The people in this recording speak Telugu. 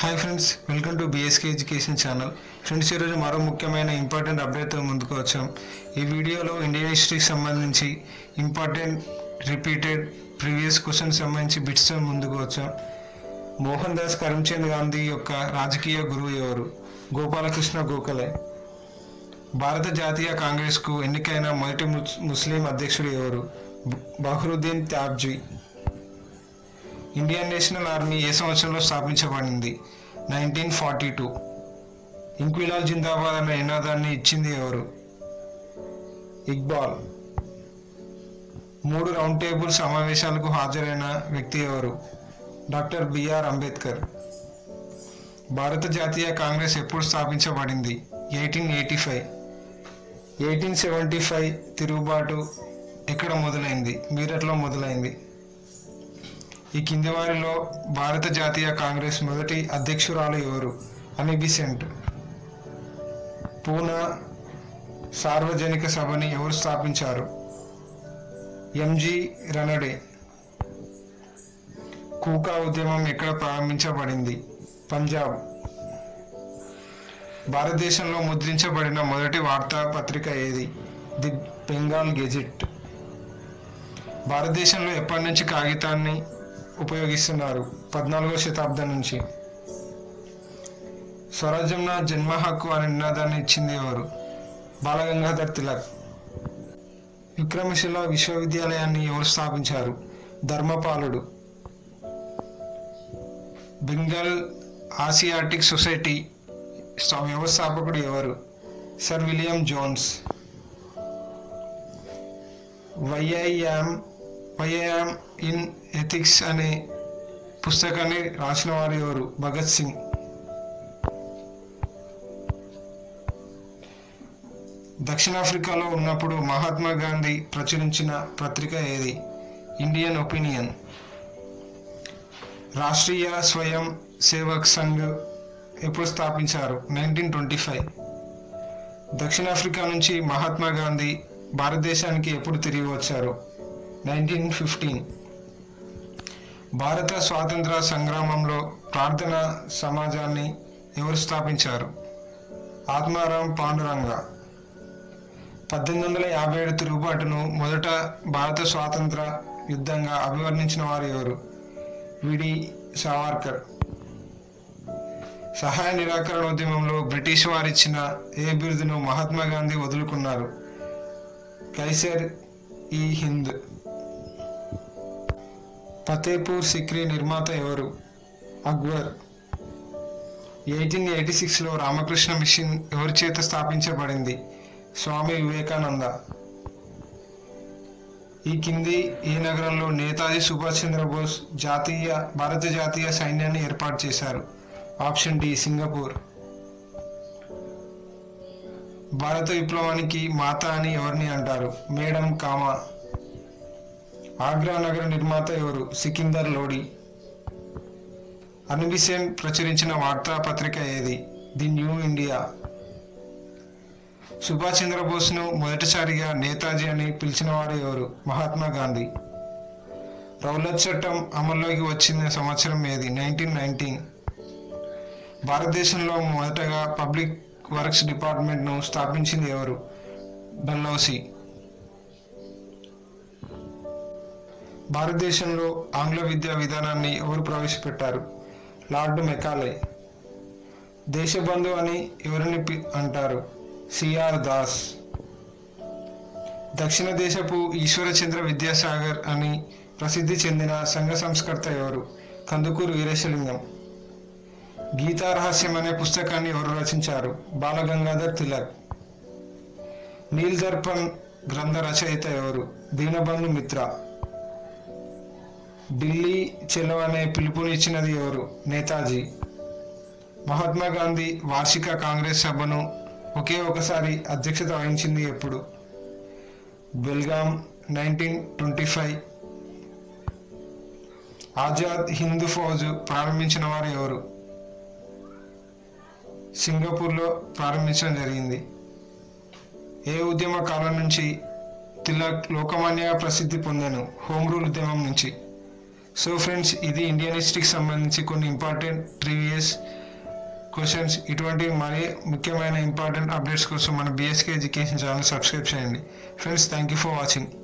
hi friends welcome to BSK education channel friends ఈరోజు మరో ముఖ్యమైన ఇంపార్టెంట్ అప్డేట్తో ముందుకు వచ్చాం ఈ వీడియోలో ఇండియన్ హిస్టరీకి సంబంధించి ఇంపార్టెంట్ రిపీటెడ్ ప్రీవియస్ క్వశ్చన్ సంబంధించి బిట్స్తో ముందుకు వచ్చాం మోహన్ దాస్ కరమ్చంద్ గాంధీ యొక్క రాజకీయ గురువు ఎవరు గోపాలకృష్ణ గోఖలే భారత జాతీయ కాంగ్రెస్కు ఎన్నికైన మొదటి ముస్- ముస్లిం అధ్యక్షుడు ఎవరు బ- Badruddin Tyabji Indian National Army ఏ సంవత్సరంలో స్థాపించబడింది nineteen forty two Inquilab Zindabad అనే నినాదాన్ని ఇచ్చింది ఎవరు ఇక్బాల్ మూడు రౌండ్ టేబుల్ సమావేశాలకు హాజరైన వ్యక్తి ఎవరు డాక్టర్ బిఆర్ అంబేద్కర్ భారత జాతీయ కాంగ్రెస్ ఎప్పుడు స్థాపించబడింది eighteen eighty five eighteen seventy five తిరుగుబాటు ఎక్కడ మొదలైంది మీరట్లో మొదలైంది ఈ కింది వారిలో భారత జాతీయ కాంగ్రెస్ మొదటి అధ్యక్షురాలు ఎవరు అని బిసెంట్ పూనా సార్వజనిక సభని ఎవరు స్థాపించారు ఎంజి రనడే కూకా ఉద్యమం ఎక్కడ ప్రారంభించబడింది పంజాబ్ భారతదేశంలో ముద్రించబడిన మొదటి వార్తాపత్రిక ఏది ది బెంగాల్ గెజిట్ భారతదేశంలో ఎప్పటి నుంచి కాగితాన్ని ఉపయోగిస్తున్నారు పద్నాలుగో శతాబ్దం నుంచి స్వరాజ్యం నా జన్మ హక్కు అనే నినాదాన్ని ఇచ్చింది ఎవరు బాలగంగాధర్ తిలక్ విక్రమశిల విశ్వవిద్యాలయాన్ని ఎవరు స్థాపించారు ధర్మపాలుడు బెంగాల్ ఆసియాటిక్ సొసైటీ స్థా- వ్యవస్థాపకుడు ఎవరు సర్ విలియం జోన్స్ వైఐఎం వైఐఎం ఇన్ ఎథిక్స్ అనే పుస్తకాన్ని రాసిన వారు ఎవరు భగత్ సింగ్ దక్షిణాఫ్రికాలో ఉన్నప్పుడు మహాత్మా గాంధీ ప్రచురించిన పత్రిక ఏది ఇండియన్ ఒపీనియన్ రాష్ట్రీయ స్వయం సేవక్ సంఘ్ ఎప్పుడు స్థాపించారు నైన్టీన్ ట్వంటీ ఫైవ్ దక్షిణాఫ్రికా నుంచి మహాత్మా గాంధీ భారతదేశానికి ఎప్పుడు తిరిగి వచ్చారు నైన్టీన్ ఫిఫ్టీన్ భారత స్వాతంత్ర సంగ్రామంలో ప్రార్థన సమాజాన్ని ఎవరు స్థాపించారు ఆత్మారాం పాండురంగ పద్దెనిమిది వందల యాభై ఏడు తిరుగుబాటును మొదట భారత స్వాతంత్ర యుద్ధంగా అభివర్ణించిన వారు ఎవరు విడి సావర్కర్ సహాయ నిరాకరణ ఉద్యమంలో బ్రిటిష్ వారిచ్చిన ఏ బిరుదును మహాత్మా గాంధీ వదులుకున్నారు కైసర్ ఈ హింద్ ఫతేపూర్ సిక్రీ నిర్మాత ఎవరు అక్బర్ ఎయిటీన్ ఎయిటీ సిక్స్లో రామకృష్ణ మిషన్ ఎవరి చేత స్థాపించబడింది స్వామి వివేకానంద ఈ కింది ఈ నగరంలో నేతాజీ సుభాష్ చంద్రబోస్ జాతీయ భారత జాతీయ సైన్యాన్ని ఏర్పాటు చేశారు ఆప్షన్ డి సింగపూర్ భారత విప్లవానికి మాత అని ఎవరిని అంటారు మేడం కామా ఆగ్రా నగర నిర్మాత ఎవరు సికిందర్ లోడి అన్బిసెన్ ప్రచురించిన వార్తాపత్రిక ఏది ది న్యూ ఇండియా సుభాష్ చంద్రబోస్ను మొదటిసారిగా నేతాజీ అని పిలిచిన వారు ఎవరు మహాత్మా గాంధీ రౌలత్ చట్టం అమల్లోకి వచ్చిన సంవత్సరం ఏది నైన్టీన్ నైన్టీన్ భారతదేశంలో మొదటగా పబ్లిక్ వర్క్స్ డిపార్ట్మెంట్ను స్థాపించింది ఎవరు డల్హౌసీ భారతదేశంలో ఆంగ్ల విద్యా విధానాన్ని ఎవరు ప్రవేశపెట్టారు లార్డ్ మెకాలే దేశబంధు అని ఎవరిని పి- అంటారు సిఆర్ దాస్ దక్షిణ దేశపు ఈశ్వరచంద్ర విద్యాసాగర్ అని ప్రసిద్ధి చెందిన సంఘ సంస్కర్త ఎవరు కందుకూరు వీరేశలింగం గీతా రహస్యం అనే పుస్తకాన్ని ఎవరు రచించారు బాలగంగాధర్ తిలక్ నీల్ దర్పణ్ గ్రంథ రచయిత ఎవరు దీనబంధు మిత్ర ఢిల్లీ చెలో అనే పిలుపునిచ్చినది ఎవరు నేతాజీ మహాత్మా గాంధీ వార్షిక కాంగ్రెస్ సభను ఒకే ఒకసారి అధ్యక్షత వహించింది ఎప్పుడు Belgaum nineteen twenty five Azad Hindu Fauj ప్రారంభించిన వారు ఎవరు సింగపూర్లో ప్రారంభించడం జరిగింది ఏ ఉద్యమ కాలం నుంచి తిలక్ లోకమాన్యగా ప్రసిద్ధి పొందాను హోమ్ రూల్ ఉద్యమం నుంచి సో ఫ్రెండ్స్ ఇది ఇండియన్ హిస్టరీకి సంబంధించి కొన్ని ఇంపార్టెంట్ ప్రీవియస్ క్వశ్చన్స్ ఇటువంటి మరీ ముఖ్యమైన ఇంపార్టెంట్ అప్డేట్స్ కోసం మన బీఎస్కే ఎడ్యుకేషన్ ఛానల్ సబ్స్క్రైబ్ చేయండి friends thank you for watching